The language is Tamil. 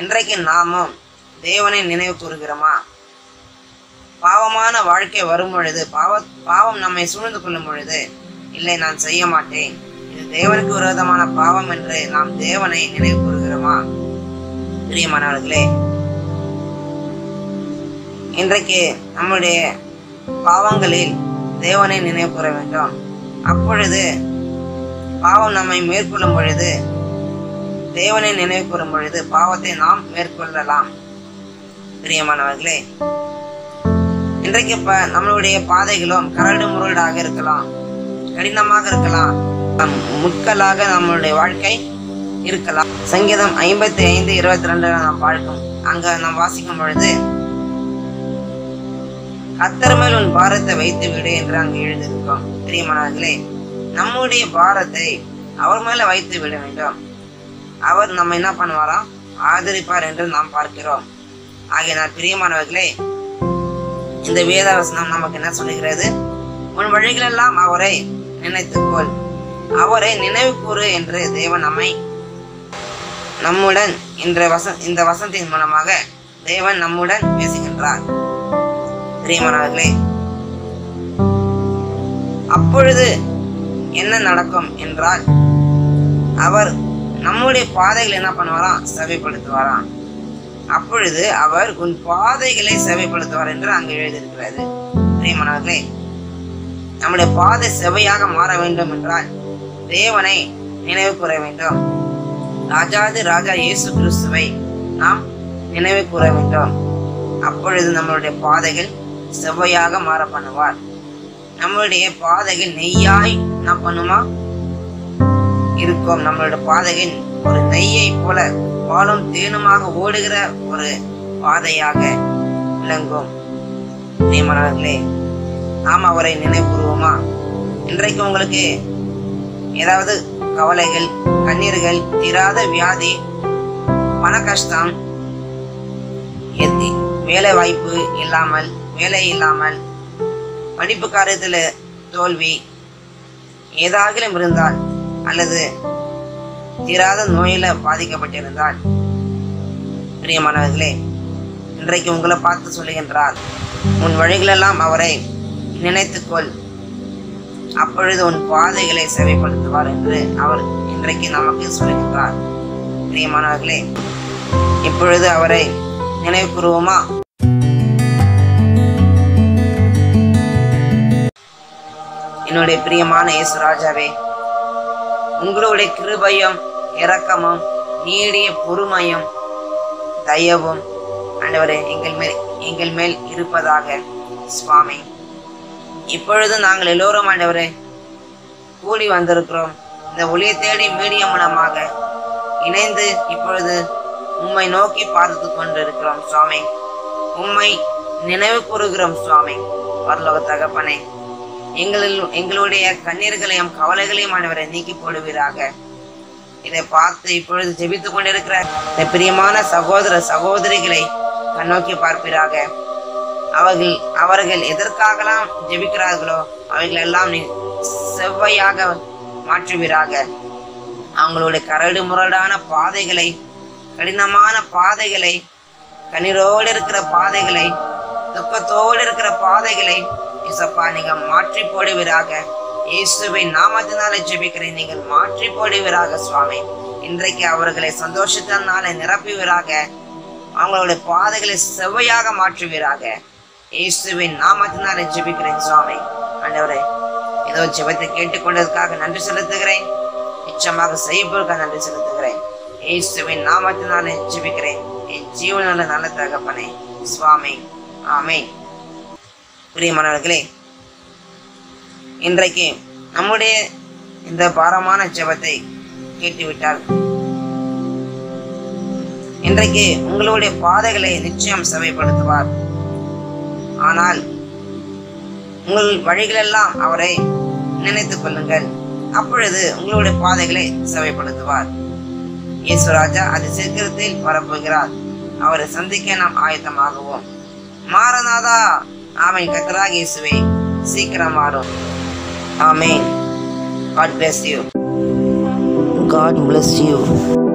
இன்றைக்கு நாமும் தேவனை நினைவு கூறுகிறோமா பாவமான வாழ்க்கை வரும் பொழுது பாவ பாவம் நம்மை சூழ்ந்து கொள்ளும் பொழுது இல்லை நான் செய்ய மாட்டேன் இது தேவனுக்கு விரோதமான பாவம் என்று நாம் தேவனை நினைவு கூறுகிறோமா பிரியமானவர்களே இன்றைக்கு நம்முடைய பாவங்களில் தேவனை நினைவு கூற வேண்டும் அப்பொழுது பாவம் நம்மை மேற்கொள்ளும் பொழுது தேவனை நினைவு கூறும் பொழுது பாவத்தை நாம் மேற்கொள்ளலாம் பிரியமானவர்களே இன்றைக்கு இப்ப நம்மளுடைய பாதைகளும் கரடு முரடாக இருக்கலாம் கடினமாக இருக்கலாம் நம் முட்களாக நம்மளுடைய வாழ்க்கை இருக்கலாம் சங்கீதம் ஐம்பத்தி ஐந்து இருபத்தி ரெண்டு நாம் பார்க்கும் அங்க நாம் வாசிக்கும் பொழுது கத்தர் மேல் உன் பாரத்தை வைத்து விடு என்று அங்கு எழுதியிருக்கோம் பிரியமானவர்களே நம்முடைய பாரத்தை அவர் மேல வைத்து விட வேண்டும் அவர் நம்ம என்ன பண்ணுவாராம் ஆதரிப்பார் என்று நாம் பார்க்கிறோம் ஆகையினால் பிரியமானவர்களே இந்த வேதவசனம் நமக்கு என்ன சொல்லுகிறது உன் வழிகளெல்லாம் அவரை நினைத்துக்கொள் அவரை நினைவு கூறு என்று தேவன் நம்மை நம்முடன் இன்ற வச இந்த வசனத்தின் மூலமாக தேவன் நம்முடன் பேசுகின்றார் பிரியமானவர்களே அப்பொழுது என்ன நடக்கும் என்றால் அவர் நம்முடைய பாதைகளை என்ன பண்ணுவாராம் செவைப்படுத்துவாராம் அப்பொழுது அவர் உன் பாதைகளை செவைப்படுத்துவார் என்று அங்கு எழுதியிருக்கிறது பிரியமானவர்களே நம்முடைய பாதை செவையாக மாற வேண்டும் என்றால் தேவனை நினைவு கூற வேண்டும் ராஜாதி ராஜா இயேசு கிறிஸ்துவை நாம் நினைவு கூற வேண்டும் அப்பொழுது நம்மளுடைய பாதைகள் செவ்வையாக மாற பண்ணுவார் நம்மளுடைய பாதைகள் நெய்யாய் என்ன பண்ணுமா இருக்கும் நம்மளுடைய பாதைகள் ஒரு நெய்யை போல பாலும் தேனுமாக ஓடுகிற ஒரு பாதையாக விளங்கும் பிரியமானவர்களே நாம் அவரை நினைவுறுவோமா இன்றைக்கு உங்களுக்கு ஏதாவது கவலைகள் கண்ணீர்கள் தீராத வியாதி பண கஷ்டம் எத்தி- வேலை வாய்ப்பு இல்லாமல் வேலை இல்லாமல் படிப்பு காரியத்தில் தோல்வி ஏதாகிலும் இருந்தால் அல்லது தீராத நோயில பாதிக்கப்பட்டிருந்தால் பிரியமானவர்களே இன்றைக்கு உங்களை பார்த்து சொல்லுகின்றார் உன் வழிகளெல்லாம் அவரை நினைத்துக்கொள் அப்பொழுது உன் பாதைகளை செவைப்படுத்துவார் என்று அவர் இன்றைக்கு நமக்கு சொல்லுகின்றார் பிரியமானவர்களே இப்பொழுது அவரை நினைவு கூறுவோமா என்னுடைய பிரியமான இயேசு ராஜாவே உங்களுடைய கிருபையும் இரக்கமும் நீடிய பொறுமையும் தயவும் ஆண்டவரே எங்கள் மேல் எங்கள் மேல் இருப்பதாக சுவாமி இப்பொழுது நாங்கள் எல்லோரும் ஆண்டவரே கூடி வந்திருக்கிறோம் இந்த ஒளியை தேடி மீடியா மூலமாக இணைந்து இப்பொழுது உம்மை நோக்கி பார்த்து கொண்டிருக்கிறோம் சுவாமி உம்மை நினைவு கூறுகிறோம் சுவாமி பரலோக தகப்பனே எங்களில் எங்களுடைய கண்ணீர்களையும் கவலைகளையும் ஆண்டவரை நீக்கி போடுவீராக இதை பார்த்து இப்பொழுது ஜெபித்துக் கொண்டிருக்கிற இந்த பிரியமான சகோதர சகோதரிகளை கண்ணோக்கி பார்ப்பீராக அவர்கள் அவர்கள் எதற்காகலாம் ஜெபிக்கிறார்களோ அவைகள் எல்லாம் நீ செவ்வையாக மாற்றுவீராக அவங்களுடைய கரடு முரடான பாதைகளை கடினமான பாதைகளை கண்ணீரோடு இருக்கிற பாதைகளை துக்கத்தோடு இருக்கிற பாதைகளை இசப்பா நீங்க மாற்றி போடுவீராக இயேசுவின் நாமத்தினாலே ஜெபிக்கிறேன் நீங்கள் மாற்றி போடுவீராக சுவாமி இன்றைக்கு அவர்களை சந்தோஷத்தினாலே நிரப்புவீராக அவங்களுடைய பாதைகளை செவ்வையாக மாற்றுவீராக இயேசுவின் நாமத்தினாலே ஜெபிக்கிறேன் சுவாமி ஆண்டவரே ஏதோ ஜெபத்தை கேட்டுக்கொண்டதுக்காக நன்றி செலுத்துகிறேன் நிச்சயமாக செய்யப்படுக்க நன்றி செலுத்துகிறேன் இயேசுவின் நாமத்தினாலே ஜெபிக்கிறேன் என் ஜீவனில் நல்ல தகப்பனே சுவாமி ஆமென் பிரியமானவர்களே இன்றைக்கு நம்முடைய இந்த பாரமான ஜெபத்தை கேட்டுவிட்டால் இன்றைக்கு உங்களுடைய பாதைகளை நிச்சயம் செவைப்படுத்துவார் ஆனால் உங்கள் வழிகளெல்லாம் அவரை நினைத்துக் கொள்ளுங்கள் அப்பொழுது உங்களுடைய பாதைகளை செவைப்படுத்துவார் இயேசுராஜா அது சீக்கிரத்தில் வரப்போகிறார் அவரை சந்திக்க நாம் ஆயத்தமாகுவோம் மாரநாதா ஆமென் கத்தராக இயேசுவே சீக்கிரம் மாறும் ஆமென் God bless you. God bless you.